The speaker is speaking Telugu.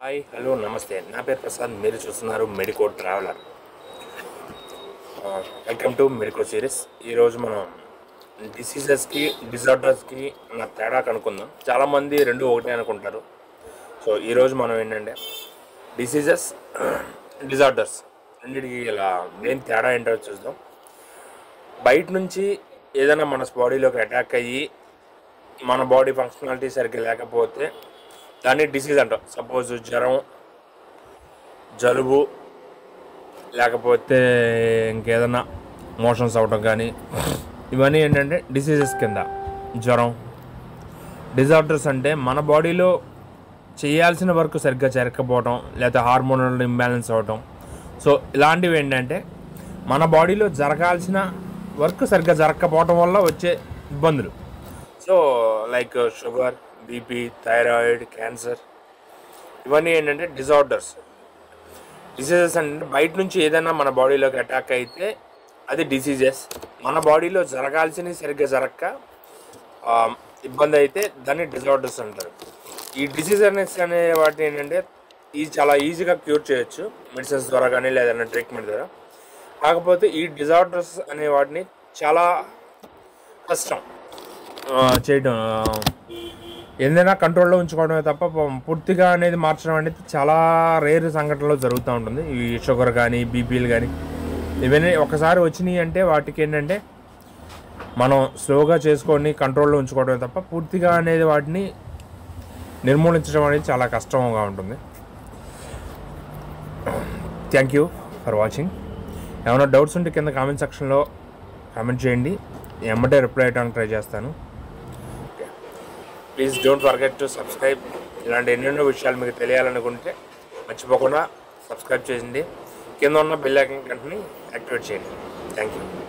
హాయ్ హలో నమస్తే నా పేరు ప్రసాద్ మీరు చూస్తున్నారు medico traveller welcome to medico series ఈరోజు మనం డిసీజెస్కి డిజార్డర్స్కి నా తేడా కనుక్కుందాం చాలామంది రెండు ఒకటే అనుకుంటారు సో ఈరోజు మనం ఏంటంటే డిసీజెస్ డిజార్డర్స్ రెండింటికి ఇలా మెయిన్ తేడా ఏంటో చూద్దాం బయట నుంచి ఏదైనా మన బాడీలోకి అటాక్ అయ్యి మన బాడీ ఫంక్షనాలిటీ సరిగ్గా లేకపోతే దాన్ని డిసీజ్ అంటాం సపోజ్ జ్వరం జలుబు లేకపోతే ఇంకేదైనా మోషన్స్ అవటం కానీ ఇవన్నీ ఏంటంటే డిసీజెస్ కింద జ్వరం డిజార్డర్స్ అంటే మన బాడీలో చేయాల్సిన వర్క్ సరిగ్గా జరగకపోవటం లేదా హార్మోనల్ ఇంబ్యాలెన్స్ అవ్వటం సో ఇలాంటివి ఏంటంటే మన బాడీలో జరగాల్సిన వర్క్ సరిగ్గా జరగకపోవటం వల్ల వచ్చే ఇబ్బందులు so like sugar BP thyroid cancer ఇవన్నీ ఏంటంటే డిజార్డర్స్ డిసీజెస్ అంటే బయట నుంచి ఏదైనా మన బాడీలోకి అటాక్ అయితే అది డిసీజెస్ మన బాడీలో జరగాల్సినవి సరిగ్గా జరగక ఆ, ఇబ్బంది అయితే దాన్ని డిజార్డర్స్ అంటారు ఈ డిసీజెస్ అనే వాటిని ఏంటంటే ఇది చాలా ఈజీగా క్యూర్ చేయొచ్చు మెడిసిన్స్ ద్వారా కానీ లేదన్నా ట్రీట్మెంట్ ద్వారా కాకపోతే ఈ డిజార్డర్స్ అనే వాటిని చాలా కష్టం ఆ, చేయడం ఆ, ఏదైనా కంట్రోల్లో ఉంచుకోవడమే తప్ప ప- పూర్తిగా అనేది మార్చడం అనేది చాలా రేర్ సంఘటనలో జరుగుతూ ఉంటుంది ఈ షుగర్ కానీ బీపీలు కానీ ఇవన్నీ ఒకసారి వచ్చినాయి అంటే వాటికి ఏంటంటే మనం స్లోగా చేసుకొని కంట్రోల్లో ఉంచుకోవడమే తప్ప పూర్తిగా అనేది వాటిని నిర్మూలించడం అనేది చాలా కష్టంగా ఉంటుంది థ్యాంక్ యూ ఫర్ వాచింగ్ ఏమైనా డౌట్స్ ఉంటే కింద కామెంట్ సెక్షన్లో కామెంట్ చేయండి ఎమ్మటే రిప్లై అయ్యడానికి ట్రై చేస్తాను please don't forget to subscribe ఇలాంటి ఎన్నెన్నో విషయాలు మీకు తెలియాలనుకుంటే మర్చిపోకుండా సబ్స్క్రైబ్ చేయండి కింద ఉన్న బెల్ ఐకాన్ కంటిని యాక్టివేట్ చేయండి థ్యాంక్ యూ